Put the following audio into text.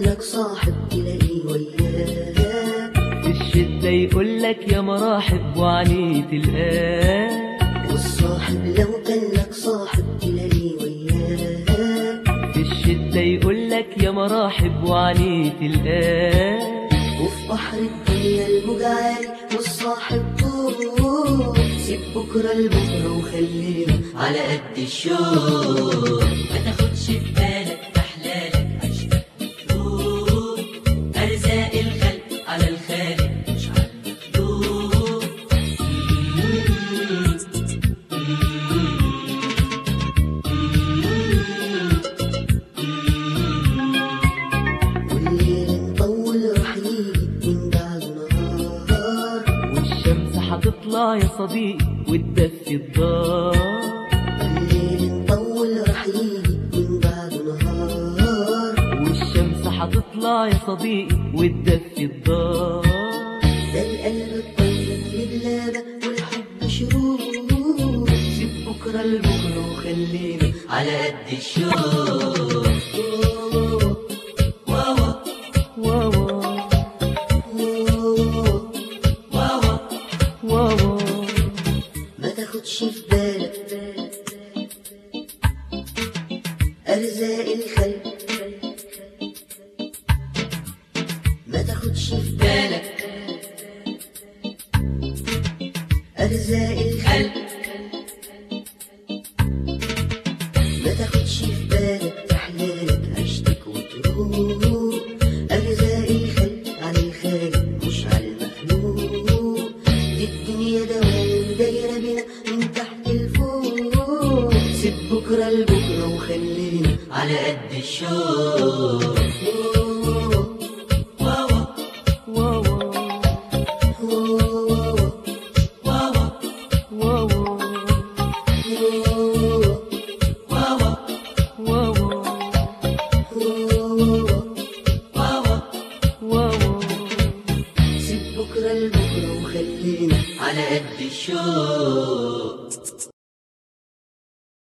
لك صاحب تلاقيه وياك في الشدة يقولك يا مراحب وعني تلقاه والصاحب لو كان لك صاحب تلاقيه وياك في الشدة يقولك يا مراحب وعني تلقاه وفي بحر الدنيا الموج عالي والصاحب طول سيب بكرة لبكرة وخلينا على قد الشوق ما تاخدش في بالك احلالك عيشتك مطلوب ارزاق الخلق على الخالق مش على المخلوق والليل مطول راح يجي من بعده نهار والشمس هتطلع يا صديقي وتدفي الدار الليل مطول راح يجي من بعده نهار والشمس هتطلع يا صديقي وتدفي الدار ده القلب الطيب لبلادة والحب شروق سيب بكرة لبكرة وخلينا على قد الشوق واوا واوا واوا واوا ما تاخدش في بالك أرزاق الخلق ما تاخدش في بالك أرزاق الخلق ما تاخدش في بالك أحلامك عشتك وتروح أرزاق الخلق على الخالق مش على المخلوق دي الدنيا دوام دايرة بينا من تحت لفوق سيب بكرة لبكرة وخلينا على قد الشوق واوا واوا واوا واوا واوا واوا واوا واوا سيب بكرة لبكرة وخلينا على قد الشوق